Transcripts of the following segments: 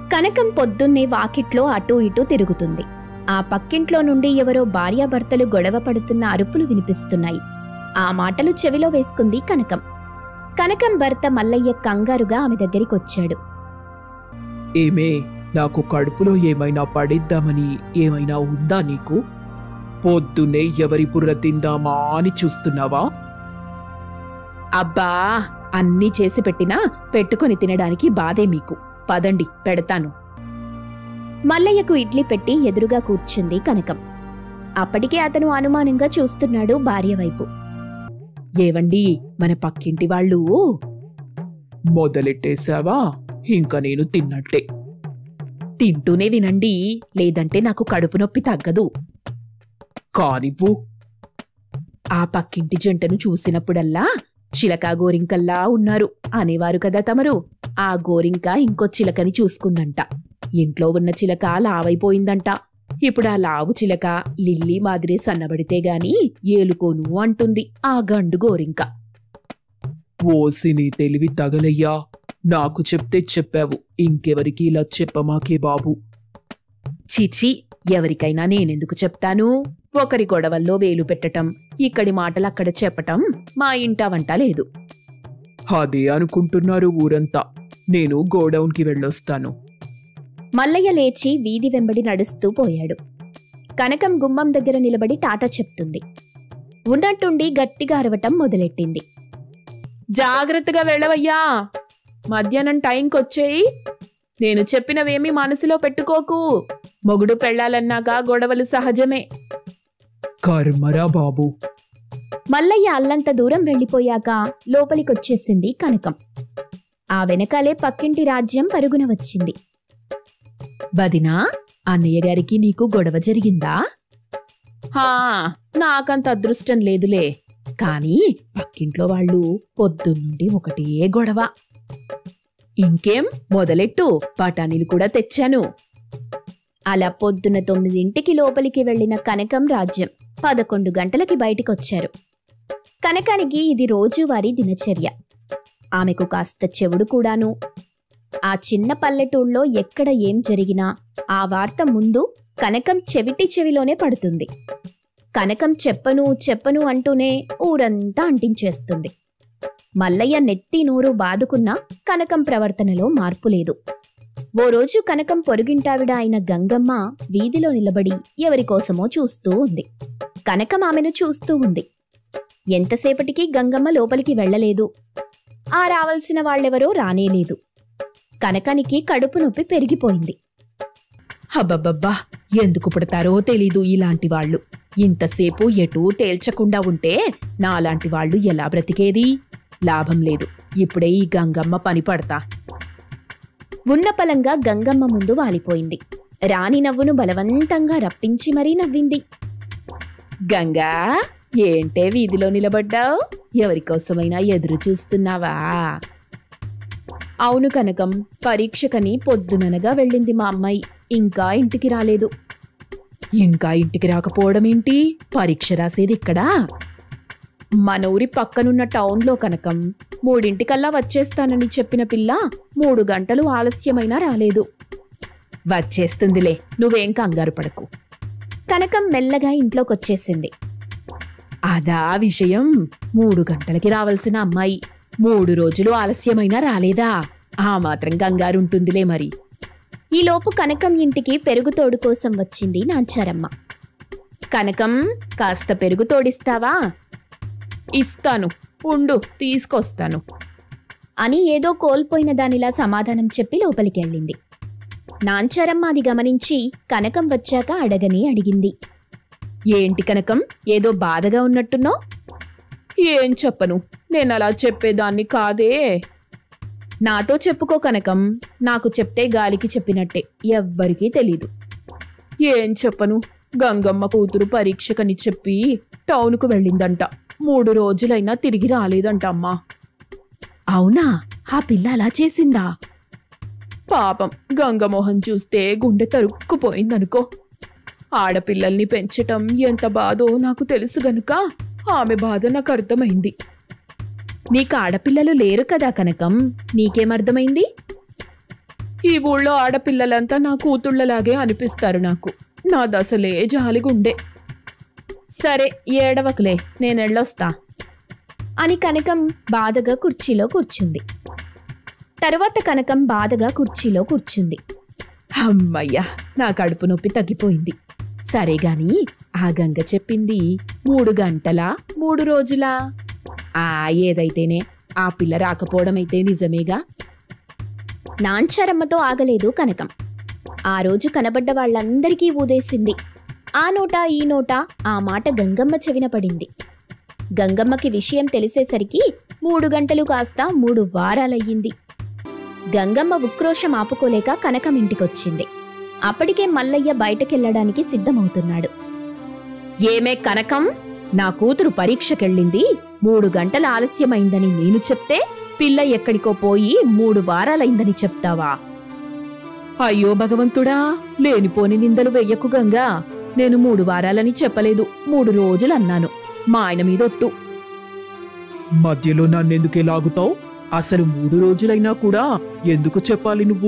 కనకం పొద్దున్నే వాకిట్లో అటూ ఇటూ తిరుగుతుంది ఆ పక్కింట్లో నుండి ఎవరో భార్యాభర్తలు గొడవ పడుతున్న అరుపులు వినిపిస్తున్నాయి ఆ మాటలు చెవిలో వేసుకుంది కనకం కనకం భర్త మల్లయ్య కంగారుగా ఆమె దగ్గరికొచ్చాడు ఏమే నాకు కడుపులో ఏమైనా పడిద్దామని ఏమైనా ఉందా నీకు పొద్దున్నే ఎవరి బుర్ర తిందామా అని చూస్తున్నావా అబ్బా అన్నీ చేసి పెట్టినా పెట్టుకొని తినడానికి బాధే మీకు పదండి పెడతాను మల్లయ్యకు ఇడ్లీ పెట్టి ఎదురుగా కూర్చుంది కనకం అప్పటికే అతను అనుమానంగా చూస్తున్నాడు భార్య వైపు ఏవండి మన పక్కింటి వాళ్ళు మొదలెట్టేశావా ఇంకా నేను తిన్నట్టే తింటూనే వినండి లేదంటే నాకు కడుపు నొప్పి తగ్గదు కానివ్వు ఆ పక్కింటి జంటను చూసినప్పుడల్లా చిలక గోరింకల్లా ఉన్నారు అనేవారు కదా తమరు ఆ గోరింక ఇంకో చిలకని చూసుకుందంట ఇంట్లో ఉన్న చిలక లావైపోయిందంట ఇప్పుడు ఆ లావు చిలక లిల్లీ మాదిరి సన్నబడితే గాని ఏలుకోను అంటుంది ఆ గండు గోరింక ఓసి నీ తెలివి తగలయ్యా నాకు చెప్తే చెప్పావు ఇంకెవరికి ఇలా చెప్పమాకే బాబు చిచి ఎవరికైనా నేనెందుకు చెప్తాను ఒకరి గొడవల్లో వేలు పెట్టటం ఇక్కడి మాటలు అక్కడ చెప్పటం మా ఇంట వంట లేదు అదే అనుకుంటున్నారు ఊరంతా నేను గోడౌన్కి వెళ్ళొస్తాను మల్లయ్య లేచి వీధి వెంబడి నడుస్తూ పోయాడు కనకం గుమ్మం దగ్గర నిలబడి టాటా చెప్తుంది ఉన్నట్టుండి గట్టిగా అరవటం మొదలెట్టింది జాగ్రత్తగా వెళ్ళవయ్యా మధ్యాహ్నం టైంకొచ్చేయి నేను చెప్పినవేమీ మనసులో పెట్టుకోకు మొగుడు పెళ్ళాలన్నాక గొడవలు సహజమే కర్మరా బాబు మల్లయ్య అల్లంత దూరం వెళ్ళిపోయాక లోపలికొచ్చేసింది కనకం ఆ వెనకాలే పక్కింటి రాజ్యం పరుగున వచ్చింది బదినా అన్నయ్య గారికి నీకు గొడవ జరిగిందా హా నాకంత అదృష్టం లేదులే కానీ పక్కింట్లో వాళ్ళు పొద్దున్నుండి ఒకటే గొడవ ఇంకేం మొదలెట్టు బఠానీలు కూడా తెచ్చాను అలా పొద్దున తొమ్మిదింటికి లోపలికి వెళ్లిన కనకం రాజ్యం పదకొండు గంటలకి బయటికొచ్చారు కనకానికి ఇది రోజువారీ దినచర్య ఆమెకు కాస్త చెవుడు కూడాను ఆ చిన్న పల్లెటూళ్ళలో ఎక్కడ ఏం జరిగినా ఆ వార్త ముందు కనకం చెవిటి చెవిలోనే పడుతుంది కనకం చెప్పను చెప్పను అంటూనే ఊరంతా అంటించేస్తుంది మల్లయ్య నెత్తి నూరు బాదుకున్నా కనకం ప్రవర్తనలో మార్పు లేదు ఓ రోజు కనకం పొరుగింటావిడ అయిన గంగమ్మ వీధిలో నిలబడి ఎవరికోసమో చూస్తూ ఉంది కనకం ఆమెను చూస్తూ ఉంది ఎంతసేపటికి గంగమ్మ లోపలికి వెళ్ళలేదు ఆ రావాల్సిన వాళ్ళెవరో రానేలేదు కనకానికి కడుపు నొప్పి పెరిగిపోయింది హబ్బబ్బబ్బా ఎందుకు పుడతారో తెలీదు ఇలాంటి వాళ్ళు ఇంతసేపు ఎటూ తేల్చకుండా ఉంటే నాలాంటి వాళ్ళు ఎలా బ్రతికేది లాభం లేదు ఇప్పుడే ఈ గంగమ్మ పని పడతా ఉన్న పలంగా గంగమ్మ ముందు వాలిపోయింది రాణి నవ్వును బలవంతంగా రప్పించి మరీ నవ్వింది గంగా ఏంటే వీధిలో నిలబడ్డావు ఎవరికోసమైనా ఎదురు చూస్తున్నావా అవును కనకం పరీక్షకని పొద్దుననగా వెళ్ళింది మా అమ్మాయి ఇంకా ఇంటికి రాలేదు ఇంకా ఇంటికి రాకపోవడం ఏంటి పరీక్ష రాసేది ఇక్కడా మన ఊరి పక్కనున్న టౌన్లో కనకం మూడింటికల్లా వచ్చేస్తానని చెప్పిన పిల్ల మూడు గంటలు ఆలస్యమైనా రాలేదు వచ్చేస్తుందిలే నువ్వేం కంగారు పడకు కనకం మెల్లగా ఇంట్లోకొచ్చేసింది అదా విషయం మూడు గంటలకి రావాల్సిన అమ్మాయి మూడు రోజులు ఆలస్యమైనా రాలేదా ఆ మాత్రం కంగారుంటుందిలే మరి ఈలోపు కనకం ఇంటికి పెరుగుతోడు కోసం వచ్చింది నాంచారమ్మ కనకం కాస్త పెరుగు తోడిస్తావా ఇస్తాను ఉండు తీసుకొస్తాను అని ఏదో కోల్పోయిన దానిలా సమాధానం చెప్పి లోపలికెళ్ళింది నాంచారమ్మ అది గమనించి కనకం వచ్చాక అడగని అడిగింది ఏంటి కనకం ఏదో బాధగా ఉన్నట్టున్నావు ఏం చెప్పను నేను అలా చెప్పేదాన్ని కాదే నాతో చెప్పుకో కనకం నాకు చెప్తే గాలికి చెప్పినట్టే ఎవ్వరికీ తెలీదు ఏం చెప్పను గంగమ్మ కూతురు పరీక్షకని చెప్పి టౌన్కు వెళ్ళిందంట మూడు రోజులైనా తిరిగి రాలేదంట అమ్మా అవునా ఆ పిల్ల అలా చేసిందా పాపం గంగమోహన్ చూస్తే గుండె తరుక్కుపోయిందనుకో ఆడపిల్లల్ని పెంచటం ఎంత బాధో నాకు తెలుసు గనుక ఆమె బాధ నాకు అర్థమైంది నీకు ఆడపిల్లలు లేరు కదా కనకం నీకేమర్థమైంది ఈ ఊళ్ళో ఆడపిల్లలంతా నా కూతుళ్ళలాగే అనిపిస్తారు నాకు నా దశలే జాలిగుండే సరే ఏడవకులే నేను వెళ్ళొస్తా అని కనకం బాధగా కుర్చీలో కూర్చుంది తరువాత కనకం బాధగా కుర్చీలో కూర్చుంది అమ్మయ్యా నా కడుపు నొప్పి తగ్గిపోయింది సరే గాని ఆ గంగ చెప్పింది మూడు గంటలా మూడు రోజులా ఆ ఏదైతేనే ఆ పిల్ల రాకపోవడం అయితే నిజమేగా నాంచారమ్మతో ఆగలేదు కనకం ఆ రోజు కనబడ్డ వాళ్ళందరికీ ఊదేసింది ఆ నోట ఈ నోట ఆ మాట గంగమ్మ చెవిన పడింది గంగమ్మకి విషయం తెలిసేసరికి మూడు గంటలు కాస్త మూడు వారాలయ్యింది గంగమ్మ ఉక్రోషం ఆపుకోలేక కనకం ఇంటికొచ్చింది అప్పటికే మల్లయ్య బయటకెళ్లడానికి సిద్ధమవుతున్నాడు ఏమే కనకం నా కూతురు పరీక్షకెళ్ళింది మూడు గంటల ఆలస్యమైందని నేను చెప్తే పిల్ల ఎక్కడికో పోయి మూడు వారాలైందని చెప్తావా అయ్యో భగవంతుడా లేనిపోని నిందలు వెయ్యకు గంగా నేను మూడు వారాలని చెప్పలేదు మూడు రోజులు అన్నాను మా ఆయన మీదొట్టు మధ్యలో నన్నెందుకే లాగుతావు అసలు మూడు రోజులైనా కూడా ఎందుకు చెప్పాలి నువ్వు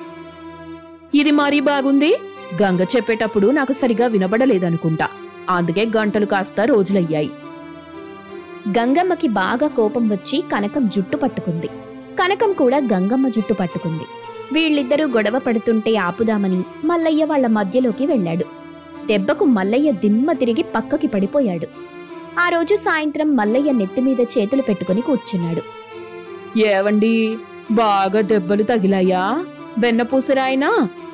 ఇది మరీ బాగుంది గంగ చెప్పేటప్పుడు నాకు సరిగా వినబడలేదనుకుంటా అందుకే గంటలు కాస్త రోజులయ్యాయి గంగమ్మకి బాగా కోపం వచ్చి కనకం జుట్టు పట్టుకుంది కనకం కూడా గంగమ్మ జుట్టు పట్టుకుంది వీళ్ళిద్దరూ గొడవ పడుతుంటే ఆపుదామని మల్లయ్య వాళ్ళ మధ్యలోకి వెళ్ళాడు దెబ్బకు మల్లయ్య దిమ్మ తిరిగి పక్కకి పడిపోయాడు ఆ రోజు సాయంత్రం మల్లయ్య నెత్తిమీద చేతులు పెట్టుకుని కూర్చున్నాడు ఏవండి బాగా దెబ్బలు తగిలాయా వెన్నపూసరాయినా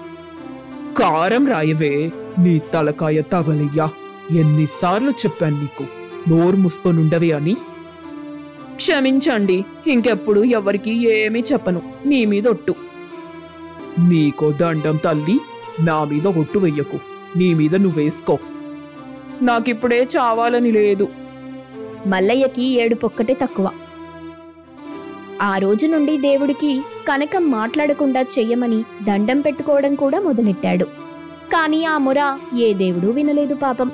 కారం రాయవే నీ తలకాయ తగలయ్యా ఎన్నిసార్లు చెప్పాను నీకు నోరు మూసుకొనుండవే అని క్షమించండి ఇంకెప్పుడు ఎవరికి ఏమీ చెప్పను మీ మీద ఒట్టు నీకో దండం తల్లి నా మీద ఒట్టు వెయ్యకు నీ మీద నువ్వేసుకో నాకిప్పుడే చావాలని లేదు మల్లయ్యకి ఏడుపొక్కటే తక్కువ ఆ రోజు నుండి దేవుడికి కనకం మాట్లాడకుండా చెయ్యమని దండం పెట్టుకోవడం కూడా మొదలెట్టాడు కాని ఆ మొర ఏ దేవుడూ వినలేదు పాపం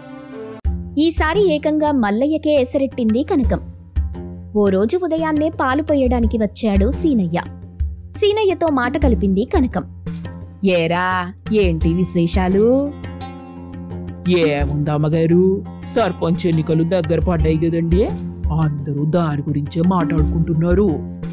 ఈసారి ఏకంగా మల్లయ్యకే ఎసరెట్టింది కనకం ఓ రోజు ఉదయాన్నే పాలు పోయడానికి వచ్చాడు సీనయ్య సీనయ్యతో మాట కలిపింది కనకం ఏరా ఏంటి విశేషాలు ఏముందమ్మగారు సర్పంచ్ ఎన్నికలు దగ్గర పడ్డాయి కదండి అందరూ దాని గురించే మాట్లాడుకుంటున్నారు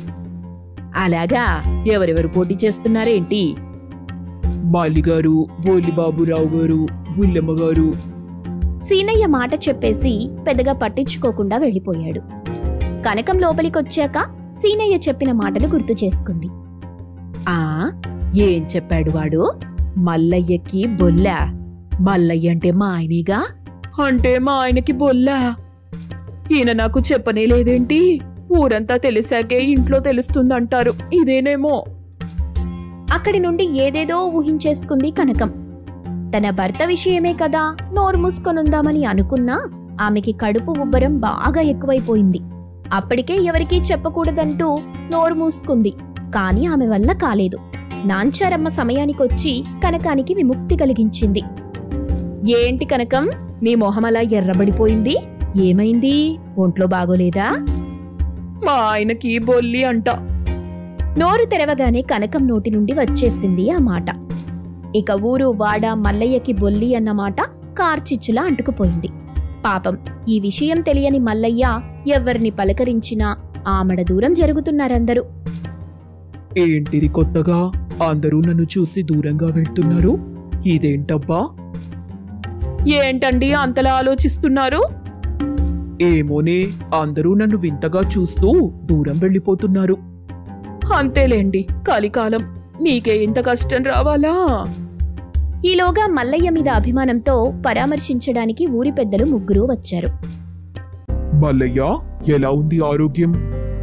అలాగా ఎవరెవరు పోటీ చేస్తున్నారేంటి మాలిగారు బోలిబాబురావు గారు బుల్లెమ్మ గారు సీనయ్య మాట చెప్పేసి పెద్దగా పట్టించుకోకుండా వెళ్ళిపోయాడు కనకం లోపలికొచ్చాక సీనయ్య చెప్పిన మాటలు గుర్తు చేసుకుంది ఆ ఏం చెప్పాడు వాడు మల్లయ్యకి బొల్ల మల్లయ్య అంటే మా ఆయనేగా అంటే మా ఆయనకి బొల్ల ఈయన నాకు చెప్పనే లేదేంటి ఊరంతా తెలిసాకే ఇంట్లో తెలుస్తుందంటారు ఇదేనేమో అక్కడి నుండి ఏదేదో ఊహించేసుకుంది కనకం తన భర్త విషయమే కదా నోరు మూసుకొనుందామని అనుకున్నా ఆమెకి కడుపు ఉబ్బరం బాగా ఎక్కువైపోయింది అప్పటికే ఎవరికీ చెప్పకూడదంటూ నోరు మూసుకుంది కాని ఆమె వల్ల కాలేదు నాంచారమ్మ సమయానికొచ్చి కనకానికి విముక్తి కలిగించింది ఏంటి కనకం నీ మొహం అలా ఎర్రబడిపోయింది ఏమైంది ఒంట్లో బాగోలేదా మా ఆయనకి బొల్లి అంట నోరు తెరవగానే కనకం నోటి నుండి వచ్చేసింది ఆ మాట ఇక ఊరు వాడ మల్లయ్యకి బొల్లి అన్న మాట కార్చిచ్చులా అంటుకుపోయింది పాపం ఈ విషయం తెలియని మల్లయ్య ఎవ్వరిని పలకరించినా ఆమడ దూరం జరుగుతున్నారందరూ ఏంటిది కొత్తగా అందరూ నన్ను చూసి దూరంగా వెళ్తున్నారు ఇదేంటబ్బా ఏంటండి అంతలా ఆలోచిస్తున్నారు ఏమోనే అందరూ నన్ను వింతగా చూస్తూ దూరం వెళ్ళిపోతున్నారు అంతేలేండి కలికాలం మీకే ఇంత కష్టం రావాలా ఈలోగా మల్లయ్య మీద అభిమానంతో పరామర్శించడానికి ఊరి పెద్దలు ముగ్గురు వచ్చారు మల్లయ్య ఎలా ఉంది ఆరోగ్యం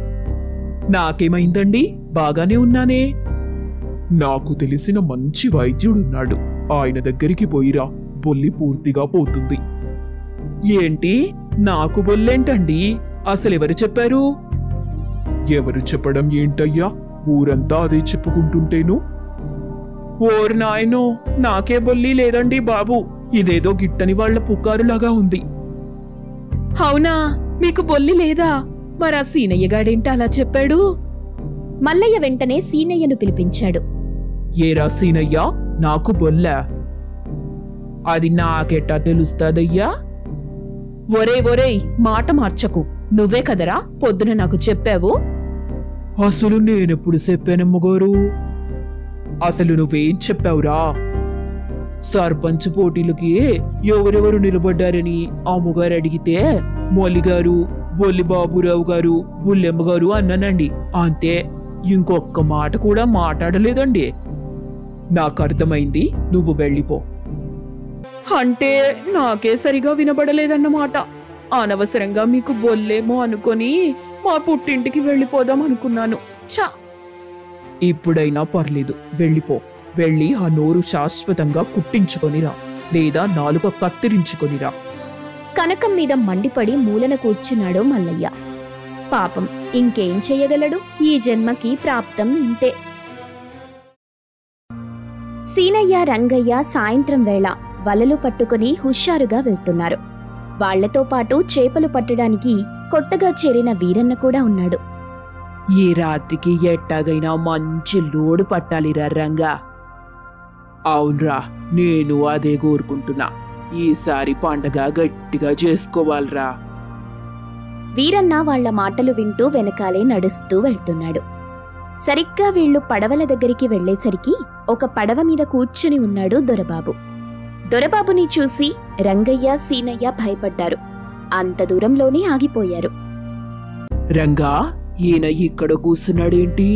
నాకేమైందండి బాగానే ఉన్నానే నాకు తెలిసిన మంచి వైద్యుడున్నాడు ఆయన దగ్గరికి పోయిరా బొల్లి పూర్తిగా పోతుంది ఏంటి నాకు బొల్లేంటండి అసలెవరు చెప్పారు ఎవరు చెప్పడం ఏంటయ్యా ఊరంతా అదే చెప్పుకుంటుంటేను ఓర్ నాయనో నాకే బొల్లి లేదండి బాబు ఇదేదో గిట్టని వాళ్ల పుకారులాగా ఉంది అవునా మీకు బొల్లి లేదా మరి ఆ సీనయ్య గాడేంటి అలా చెప్పాడు మల్లయ్య వెంటనే సీనయ్యను పిలిపించాడు ఏరా సీనయ్యా నాకు బొల్ల అది నాకెట్టా తెలుస్తాదయ్యా ఒరే ఒరేయ్ మాట మార్చకు నువ్వే కదరా పొద్దున నాకు చెప్పావు అసలు నేనెప్పుడు చెప్పానమ్మగారు అసలు నువ్వేం చెప్పావురా సర్పంచ్ పోటీలకి ఎవరెవరు నిలబడ్డారని అమ్మగారు అడిగితే మొల్లిగారు బొల్లి బాబురావు గారు బుల్లెమ్మ గారు అన్నానండి అంతే ఇంకొక్క మాట కూడా మాట్లాడలేదండి నాకు అర్థమైంది నువ్వు వెళ్ళిపో అంటే నాకే సరిగా వినబడలేదన్నమాట అనవసరంగా మీకు బొల్లేమో అనుకొని మా పుట్టింటికి వెళ్ళిపోదాం అనుకున్నాను చా ఇప్పుడైనా పర్లేదు వెళ్ళిపో వెళ్ళి ఆ నోరు శాశ్వతంగా కుట్టించుకొనిరా లేదా నాలుక కత్తిరించుకొనిరా కనకం మీద మండిపడి మూలన కూర్చున్నాడు మల్లయ్య పాపం ఇంకేం చెయ్యగలడు ఈ జన్మకి ప్రాప్తం ఇంతే సీనయ్య రంగయ్య సాయంత్రం వేళ వలలు పట్టుకుని హుషారుగా వెళ్తున్నారు వాళ్లతో పాటు చేపలు పట్టడానికి కొత్తగా చేరిన వీరన్న కూడా ఉన్నాడు ఈ రాత్రికి ఎట్టాగైనా మంచి లోడు పట్టాలిరా రంగా అవునరా నేను అదే కోరుకుంటున్నా ఈసారి పండగ గట్టిగా చేసుకోవాలిరా వీరన్న వాళ్ళ మాటలు వింటూ వెనకాలే నడుస్తూ వెళ్తున్నాడు సరిగ్గా వీళ్ళు పడవల దగ్గరికి వెళ్ళేసరికి ఒక పడవ మీద కూర్చుని ఉన్నాడు దొరబాబు దొరబాబుని చూసి రంగయ్య సీనయ్య భయపడ్డారు అంత దూరంలోనే ఆగిపోయారు రంగా ఈయన ఇక్కడ కూర్చున్నాడేంటి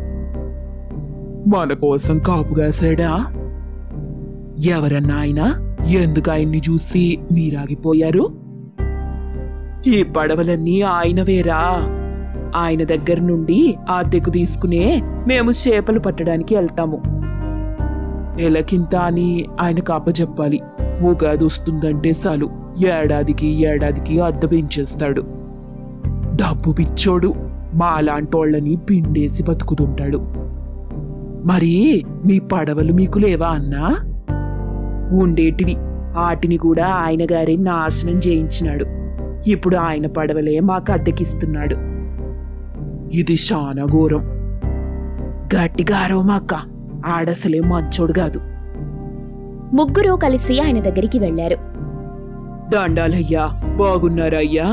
మన కోసం కాపుగాసాడా ఎవరన్నా ఆయన ఎందుకు ఆయన్ని చూసి మీరాగిపోయారు ఈ పడవలన్నీ ఆయనవేరా ఆయన దగ్గర నుండి అద్దెకు తీసుకునే మేము చేపలు పట్టడానికి వెళ్తాము నెలకింత అని ఆయనకు అప్పచెప్పాలి ఉగాది వస్తుందంటే చాలు ఏడాదికి ఏడాదికి అద్దె పెంచేస్తాడు డబ్బు పిచ్చోడు మా అలాంటోళ్ళని పిండేసి బతుకుతుంటాడు మరి మీ పడవలు మీకు లేవా అన్నా ఉండేటివి ఆటిని కూడా ఆయన గారే నాశనం చేయించినాడు ఇప్పుడు ఆయన పడవలే మాకు అద్దెకిస్తున్నాడు ఇది చాలా ఘోరం గట్టిగా అరవమాక ఆడసలే మంచోడు కాదు ముగ్గురూ కలిసి ఆయన దగ్గరికి వెళ్లారు దండాలయ్యా బాగున్నారయ్యా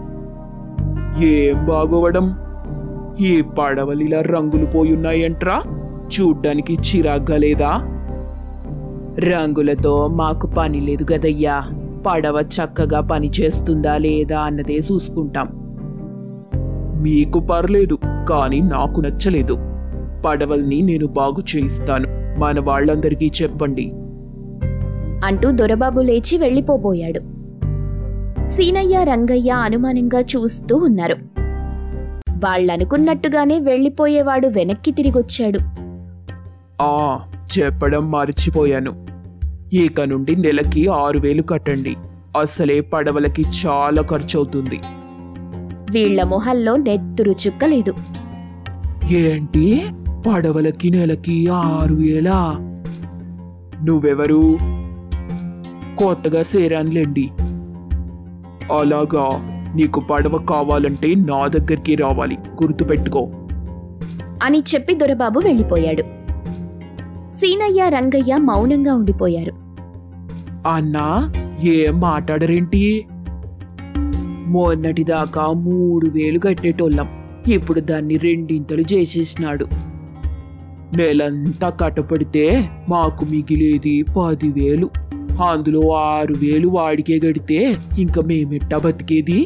ఏం బాగోవడం ఈ పడవలిలా రంగులు పోయున్నాయంట్రా చూడ్డానికి చిరాగ్గా లేదా రంగులతో మాకు పని లేదు గదయ్యా పడవ చక్కగా పని చేస్తుందా లేదా అన్నదే చూసుకుంటాం మీకు పర్లేదు కానీ నాకు నచ్చలేదు పడవల్ని నేను బాగు చేయిస్తాను మన వాళ్ళందరికీ చెప్పండి అంటూ దొరబాబు లేచి వెళ్ళిపోబోయాడు సీనయ్య రంగయ్య అనుమానంగా చూస్తూ ఉన్నారు వాళ్ళనుకున్నట్టుగానే వెళ్ళిపోయేవాడు వెనక్కి తిరిగొచ్చాడు ఆ చెప్పడం మర్చిపోయాను ఇక నుండి నెలకి ఆరు వేలు కట్టండి అసలే పడవలకి చాలా ఖర్చవుతుంది వీళ్ల మొహల్లో నెత్తురు చుక్కలేదు ఏంటి పడవలకి నెలకి ఆరు వేలా నువ్వెవరు కొత్తగా సేరాన్లేండి అలాగా నీకు పడవ కావాలంటే నా దగ్గరికి రావాలి గుర్తుపెట్టుకో అని చెప్పి దొరబాబు వెళ్ళిపోయాడు సీనయ్య రంగయ్య మౌనంగా ఉండిపోయారు అన్నా ఏం మాట్లాడరేంటి మొన్నటిదాకా మూడు వేలు కట్టేటోళ్ళం ఇప్పుడు దాన్ని రెండింతలు చేసేసినాడు నెలంతా కట్టపడితే మాకు మిగిలేది పదివేలు అందులో ఆరు వేలు వాడికే గడితే ఇంకా మేమెట్టా బతికేది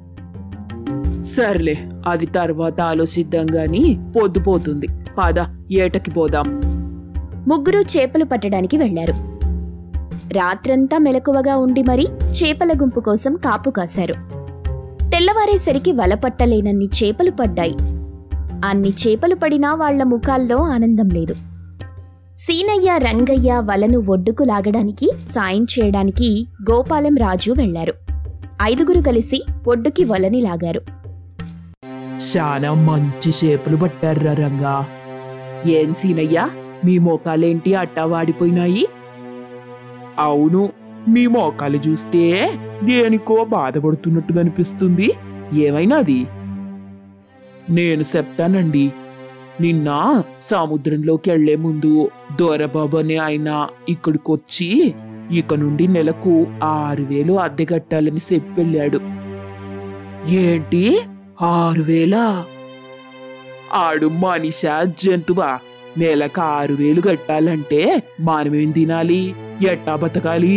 సర్లే అది తర్వాత ఆలోచిద్దాం గాని పొద్దుపోతుంది పద ఏటకి పోదాం ముగ్గురు చేపలు పట్టడానికి వెళ్లారు రాత్రంతా మెలకువగా ఉండి మరీ చేపల గుంపు కోసం కాపు కాశారు తెల్లవారేసరికి వల పట్టలేనన్ని చేపలు పడ్డాయి అన్ని చేపలు పడినా వాళ్ల ముఖాల్లో ఆనందం లేదు సీనయ్య రంగయ్య వలను ఒడ్డుకు లాగడానికి సాయం చేయడానికి గోపాలం రాజు వెళ్లారు ఐదుగురు కలిసి ఒడ్డుకి వలని లాగారు చాలా మంచి చేపలు పట్టారా రంగా ఏం సీనయ్యా మీ మోకాలేంటి అట్టా వాడిపోయినాయి అవును మీ మోకాలు చూస్తే దేనికో బాధపడుతున్నట్టుగా అనిపిస్తుంది ఏమైనా అది నేను చెప్తానండి నిన్న సముద్రంలోకి వెళ్లే ముందు దొరబాబు అనే ఆయన ఇక్కడికొచ్చి ఇక నుండి నెలకు ఆరు వేలు అద్దె కట్టాలని చెప్పి వెళ్ళాడు ఏంటి ఆరు వేలా ఆడు మనిషా జంతువా నెలకు ఆరు వేలు కట్టాలంటే మనమేం తినాలి ఎట్టా బతకాలి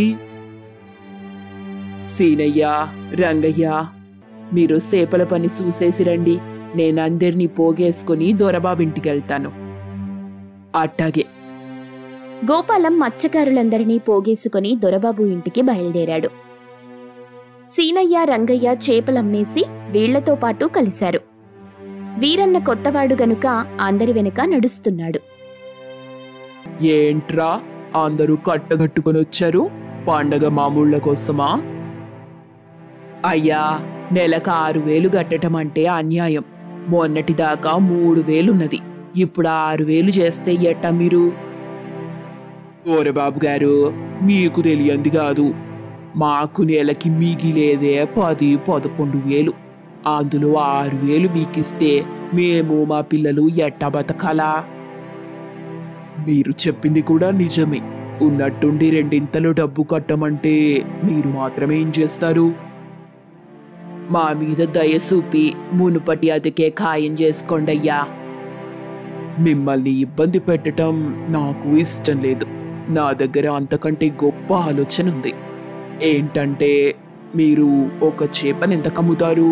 సీనయ్య రంగయ్య మీరు సేపల పని చూసేసి రండి నేనందరినీ పోగేసుకుని దొరబాబింటికి వెళ్తాను అట్టాగే గోపాలం మత్స్యకారులందరినీ పోగేసుకుని దొరబాబు ఇంటికి బయలుదేరాడు సీనయ్య రంగయ్య చేపలమ్మేసి వీళ్లతో పాటు కలిశారు వీరన్న కొత్తవాడు గనుక అందరి వెనుక నడుస్తున్నాడు ఏంట్రా అందరూ కట్టగట్టుకొని వచ్చారు పండగ మామూళ్ళ కోసమా అయ్యా నెలకు ఆరు వేలు కట్టటం అంటే అన్యాయం మొన్నటిదాకా మూడు వేలున్నది ఇప్పుడు ఆరు వేలు చేస్తే ఎట్టా మీరు ఓరే బాబు గారు మీకు తెలియంది కాదు మాకు నెలకి మిగిలేదే పది పదకొండు వేలు అందులో ఆరు వేలు మీకిస్తే మేము మా పిల్లలు ఎట్టా బతకాలా మీరు చెప్పింది కూడా నిజమే ఉన్నట్టుండి రెండింతలు డబ్బు కట్టమంటే మీరు మాత్రమే ఏం చేస్తారు మా మీద దయ చూపి మునుపటి అదికే ఖాయం చేసుకోండయ్యా మిమ్మల్ని ఇబ్బంది పెట్టడం నాకు ఇష్టం లేదు నా దగ్గర అంతకంటే గొప్ప ఆలోచన ఉంది ఏంటంటే మీరు ఒక చేపని ఎంత కమ్ముతారు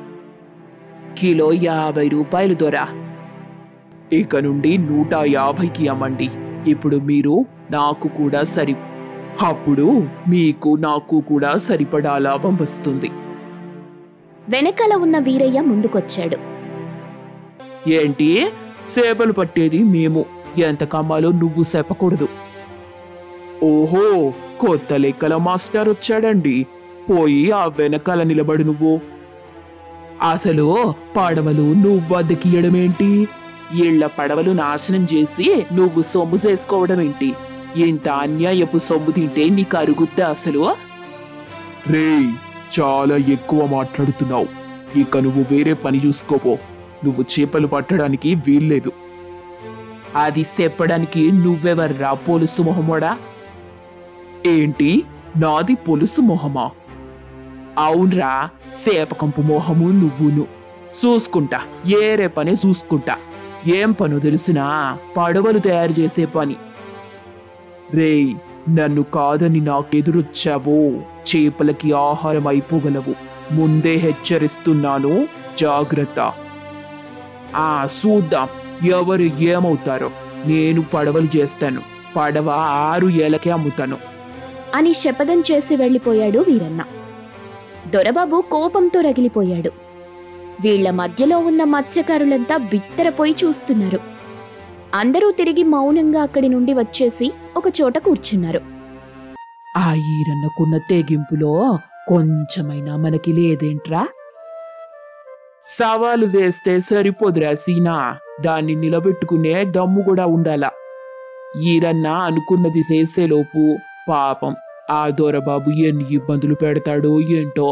కిలో యాభై రూపాయలు దొరా ఇక నుండి నూట యాభైకి అమ్మండి ఇప్పుడు మీరు నాకు కూడా సరి అప్పుడు మీకు నాకు కూడా సరిపడా లాభం వస్తుంది వెనకాల ఉన్న వీరయ్య ముందుకొచ్చాడు ఏంటి చేపలు పట్టేది మేము ఎంత కమ్మాలో నువ్వు చెప్పకూడదు ఓహో కొత్త లెక్కల మాస్టర్ వచ్చాడండి పోయి ఆ వెనకాల నిలబడు నువ్వు అసలు పడవలు నువ్వు అద్దెకియడమేంటి ఇళ్ల పడవలు నాశనం చేసి నువ్వు సొమ్ము చేసుకోవడం ఏంటి ఇంత అన్యాయపు సొమ్ము తింటే నీకు అరుగుద్దా అసలు రేయ్ చాలా ఎక్కువ మాట్లాడుతున్నావు ఇక నువ్వు వేరే పని చూసుకోపో నువ్వు చేపలు పట్టడానికి వీల్లేదు అది చెప్పడానికి నువ్వెవర్రా పొలుసు మొహమోడా ఏంటి నాది పొలుసు మొహమా అవునరా సేపకంపు మొహము నువ్వును చూసుకుంటా ఏరే పని చూసుకుంటా ఏం పను తెలుసునా పడవలు తయారు చేసే పని రేయ్ నన్ను కాదని నాకెదురొచ్చావో చేపలకి ఆహారం అయిపోగలవు ముందే హెచ్చరిస్తున్నాను జాగ్రత్త ఆ చూద్దాం ఎవరు ఏమవుతారో నేను పడవలు చేస్తాను పడవ ఆరు ఏలకే అమ్ముతాను అని శపథం చేసి వెళ్ళిపోయాడు వీరన్న దొరబాబు కోపంతో రగిలిపోయాడు వీళ్ల మధ్యలో ఉన్న మత్స్యకారులంతా బిత్తరపోయి చూస్తున్నారు అందరూ తిరిగి మౌనంగా అక్కడి నుండి వచ్చేసి ఒక చోట కూర్చున్నారు ఆ ఈరన్నకున్న తెగింపులో కొంచెమైనా మనకి లేదేంట్రా సవాలు చేస్తే సరిపోదురా సీనా దాన్ని నిలబెట్టుకునే దమ్ము కూడా ఉండాలా ఈరన్న అనుకున్నది చేసేలోపు పాపం ఆ దొరబాబు ఎన్ని ఇబ్బందులు పెడతాడో ఏంటో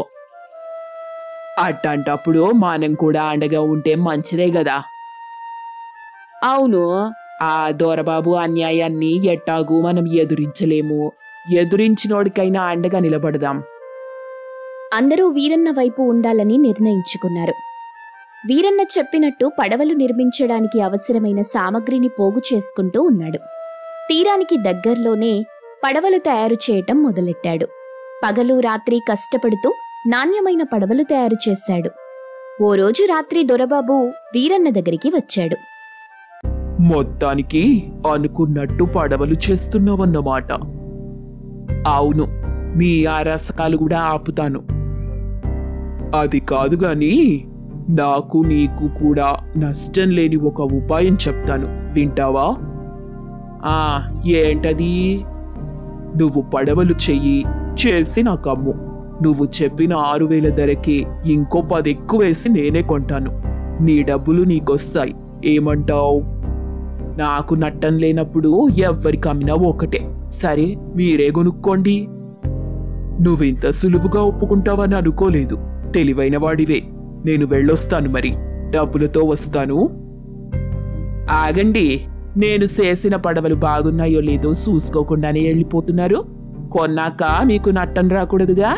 అట్టంటప్పుడు మనం కూడా అండగా ఉంటే మంచిదే కదా అవును ఆ దొరబాబు అన్యాయాన్ని ఎట్టాగు మనం ఎదురించలేము ఎదురించినోడికైనా అండగా నిలబడదాం అందరూ వీరన్న వైపు ఉండాలని నిర్ణయించుకున్నారు వీరన్న చెప్పినట్టు పడవలు నిర్మించడానికి అవసరమైన సామగ్రిని పోగు చేసుకుంటూ ఉన్నాడు తీరానికి దగ్గర్లోనే పడవలు తయారు చేయటం మొదలెట్టాడు పగలు రాత్రి కష్టపడుతూ నాణ్యమైన పడవలు తయారు చేశాడు ఓ రోజు రాత్రి దొరబాబు వీరన్న దగ్గరికి వచ్చాడు మొత్తానికి అనుకున్నట్టు పడవలు చేస్తున్నావన్నమాట అవును మీ ఆరాసకాలు కూడా ఆపుతాను అది కాదు గాని నాకు నీకు కూడా నష్టం లేని ఒక ఉపాయం చెప్తాను వింటావా ఆ ఏంటది నువ్వు పడవలు చెయ్యి చేసి నాకు అమ్ము నువ్వు చెప్పిన ఆరు వేల ధరకి ఇంకో పది ఎక్కువ వేసి నేనే కొంటాను నీ డబ్బులు నీకొస్తాయి ఏమంటావ్ నాకు నట్టం లేనప్పుడు ఎవ్వరికి అమ్మినా ఒకటే సరే మీరే కొనుక్కోండి నువ్వింత సులువుగా ఒప్పుకుంటావని అనుకోలేదు తెలివైన వాడివే నేను వెళ్ళొస్తాను మరి డబ్బులతో వస్తాను ఆగండి నేను చేసిన పడవలు బాగున్నాయో లేదో చూసుకోకుండానే వెళ్ళిపోతున్నారు కొన్నాక మీకు నట్టం రాకూడదుగా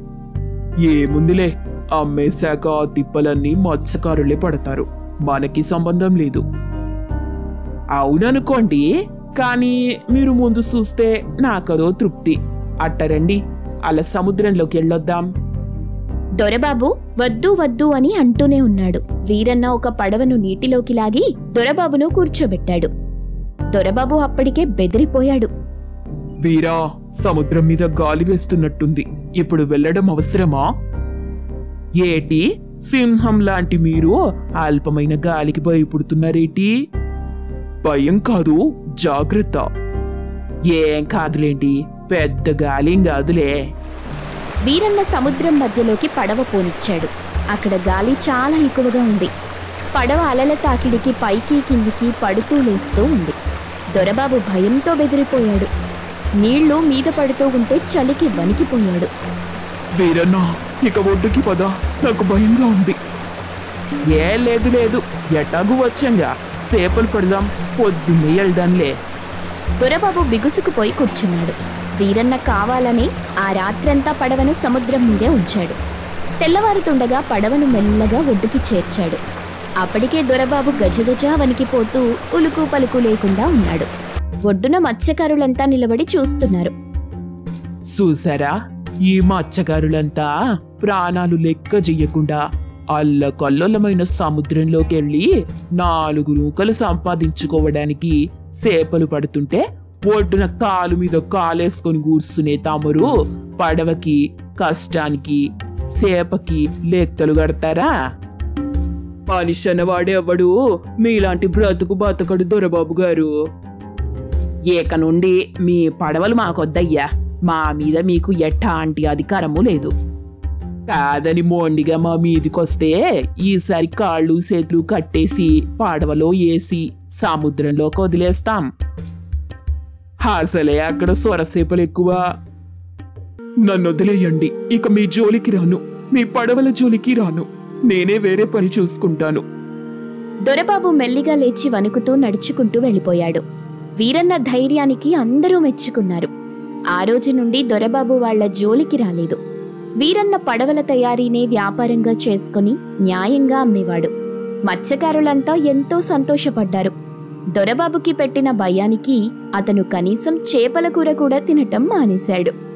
ఏముందిలే అమ్మేశాక ఆ తిప్పలన్నీ మత్స్యకారులే పడతారు మనకి సంబంధం లేదు అవుననుకోండి కానీ మీరు ముందు చూస్తే నాకదో తృప్తి అట్టరండి అలా సముద్రంలోకి వెళ్ళొద్దాం దొరబాబు వద్దు వద్దు అని అంటూనే ఉన్నాడు వీరన్న ఒక పడవను నీటిలోకి లాగి దొరబాబును కూర్చోబెట్టాడు దొరబాబు అప్పటికే బెదిరిపోయాడు వీరా సముద్రం మీద గాలి వేస్తున్నట్టుంది ఇప్పుడు వెళ్ళడం అవసరమా ఏటి సింహం లాంటి మీరు అల్పమైన గాలికి భయపడుతున్నారేటి భయం కాదు జాగ్రత్త ఏం కాదులేండి పెద్ద గాలి ఏం కాదులే వీరన్న సముద్రం మధ్యలోకి పడవ పోనిచ్చాడు అక్కడ గాలి చాలా ఎక్కువగా ఉంది పడవ అలల తాకిడికి పైకి కిందికి పడుతూ లేస్తూ ఉంది దొరబాబు భయంతో బెదిరిపోయాడు నీళ్లు మీద పడుతూ ఉంటే చలికి వణికిపోయాడు వీరన్నా ఇక ఒడ్డుకి పద నాకు భయంగా ఉంది ఏ లేదు లేదు ఎటాగు వచ్చంగా సేపలు పడదాం పొద్దున్నే వెళ్దాంలే దొరబాబు బిగుసుకుపోయి కూర్చున్నాడు వీరన్న కావాలని ఆ రాత్రంతా పడవను సముద్రం మీదే ఉంచాడు తెల్లవారుతుండగా పడవను మెల్లగా ఒడ్డుకి చేర్చాడు అప్పటికే దొరబాబు గజగజ వణికిపోతూ ఉలుకు పలుకు లేకుండా ఉన్నాడు ఒడ్డున మత్స్యకారులంతా నిలబడి చూస్తున్నారు చూసారా ఈ మత్స్యకారులంతా ప్రాణాలు లెక్క చెయ్యకుండా అల్లకల్లోలమైన సముద్రంలోకి వెళ్ళి నాలుగు రూకలు సంపాదించుకోవడానికి సేపలు పడుతుంటే ఒడ్డున కాలు మీద కాలేసుకొని కూర్చునే తమరు పడవకి కష్టానికి సేపకి లెక్కలు కడతారా మనిషి అన్నవాడెవడు మీలాంటి బ్రతుకు బతకడు దొరబాబు గారు ఏక నుండి మీ పడవలు మాకొద్దయ్యా మా మీద మీకు ఎట్టాంటి అధికారము లేదు కాదని మోండిగా మా మీదికొస్తే ఈసారి కాళ్ళు చేతులు కట్టేసి పడవలో వేసి సముద్రంలోకి వదిలేస్తాం అసలే అక్కడ సొరసేపలు ఎక్కువ నన్ను వదిలేయండి ఇక మీ జోలికి రాను మీ పడవల జోలికి రాను నేనే వేరే పని చూసుకుంటాను దొరబాబు మెల్లిగా లేచి వణుకుతూ నడుచుకుంటూ వెళ్ళిపోయాడు వీరన్న ధైర్యానికి అందరూ మెచ్చుకున్నారు ఆ రోజు నుండి దొరబాబు వాళ్ళ జోలికి రాలేదు వీరన్న పడవల తయారీనే వ్యాపారంగా చేసుకుని న్యాయంగా అమ్మేవాడు మత్స్యకారులంతా ఎంతో సంతోషపడ్డారు దొరబాబుకి పెట్టిన భయానికి అతను కనీసం చేపల కూర కూడా తినటం మానేశాడు